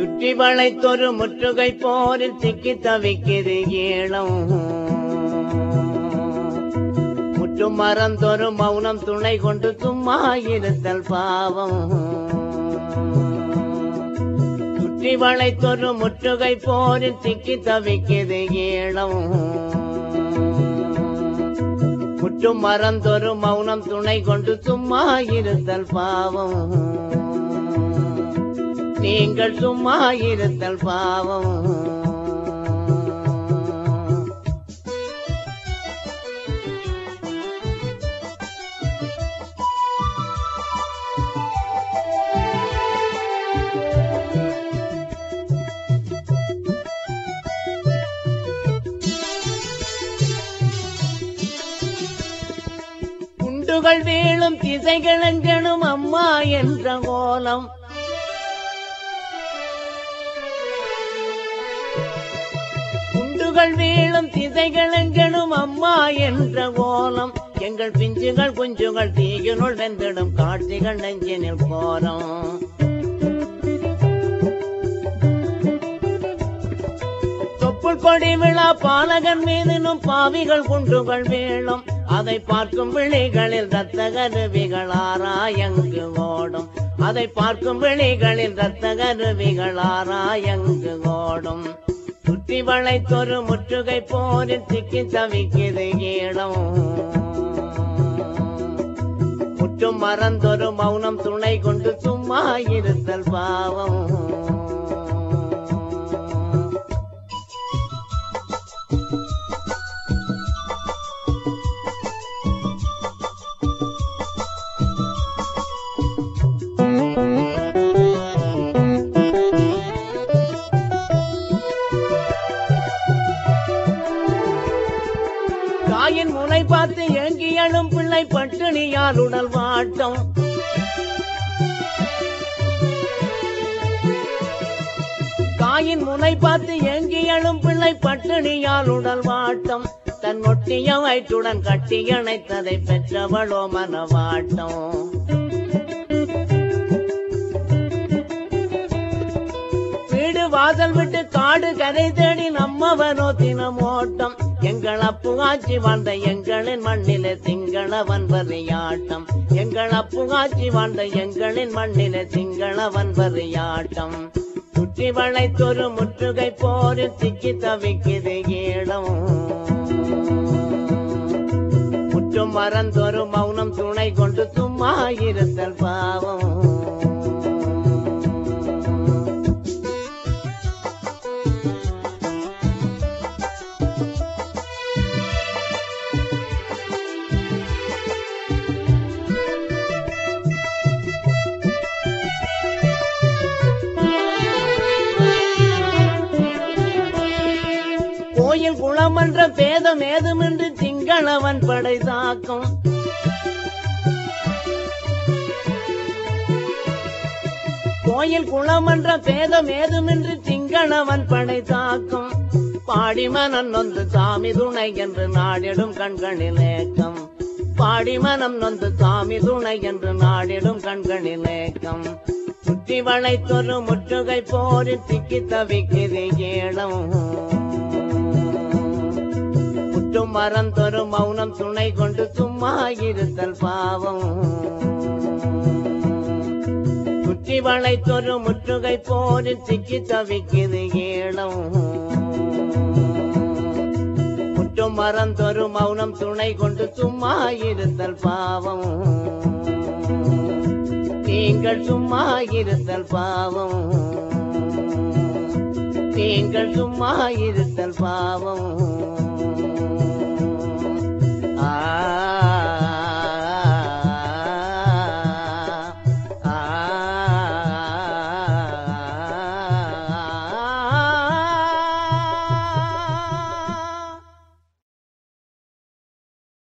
சுற்றி வளைத்தொரு முற்றுகை போரில் சிக்கி தவிக்குது ஏழம் முற்றும் மறந்தொரு மௌனம் துணை கொண்டு சும்மா இருத்தல் பாவம் சுற்றி வளைத்தொரு முற்றுகை போரில் சிக்கி தவிக்குது ஏழம் முற்றும் மறந்தொரு மௌனம் துணை கொண்டு சும்மா இருத்தல் பாவம் நீங்கள் சும்மா இருத்தல் பாவம் குண்டுகள் வீழும் திசைகளெங்கனும் அம்மா என்ற கோலம் குண்டுகள் வீழும் திசைகளெங்கனும் அம்மா என்ற கோலம் எங்கள் பிஞ்சுகள் குஞ்சுகள் தீயினுள் வெந்திடும் காட்சிகள் நெஞ்சினில் கோரம் தொப்புள் கொடி விழா பாலகன் மீதினும் பாவிகள் குண்டுகள் வீழும் அதை பார்க்கும் விழிகளில் ரத்த கருவிகள் ஆராயங்கு ஓடும் அதை பார்க்கும் விழிகளில் ரத்த கருவிகள் ஆராயங்கு ஓடும் சுற்றி வளைத்தொரு முற்றுகை போரில் சிக்கி தவிக்குது ஈழம் முற்றும் மறந்தொரு மௌனம் துணை கொண்டு சும்மா இருத்தல் பாவம் தாயின் முனை பார்த்து ஏங்கி எழும் பிள்ளை பட்டினியால் உடல் வாட்டம் தாயின் முனை பார்த்து ஏங்கி எழும் பிள்ளை பட்டினியால் உடல் வாட்டம் தன் ஒட்டிய வயிற்றுடன் கட்டி அணைத்ததை பெற்றவளோ மனவாட்டம் வீடு வாசல் விட்டு காடு கரை தேடி நம்மவனோ தினம் ஓட்டம் எங்கள் அப்பு ஆட்சி வாழ்ந்த எங்களின் மண்ணிலே சிங்களவன் வரியாட்டம் எங்கள் அப்பு ஆட்சி வாழ்ந்த எங்களின் மண்ணிலே சிங்களவன் வரியாட்டம் சுற்றி வளைத்தொரு முற்றுகை போரில் சிக்கி தவிக்குது ஈழம் முற்றும் மறந்தொரு மௌனம் துணை கொண்டு சும்மா இருத்தல் பாவம் கோயில் குளமன்ற பேதம் ஏதுமின்றி திங்களவன் படை தாக்கும் கோயில் குளமன்ற பேதம் ஏதுமின்றி திங்களவன் படை தாக்கும் பாடிமனம் நொந்து சாமி துணை என்று நாடிடும் கண்களில் ஏக்கம் பாடிமனம் நொந்து சாமி துணை என்று நாடிடும் கண்களில் ஏக்கம் சுற்றி வளைத்தொரு முற்றுகை போரில் சிக்கி தவிக்குது ஏழம் முற்றும் மறந்தொரு மௌனம் துணை கொண்டு சும்மா இருத்தல் பாவம் சுற்றி வளைத்தொரு முற்றுகை போரில் சிக்கி தவிக்குது ஏழம் முற்றும் மறந்தொரு மௌனம் துணை கொண்டு சும்மா இருத்தல் பாவம் நீங்கள் சும்மா இருத்தல் பாவம் நீங்கள் சும்மா இருத்தல் பாவம் ஆ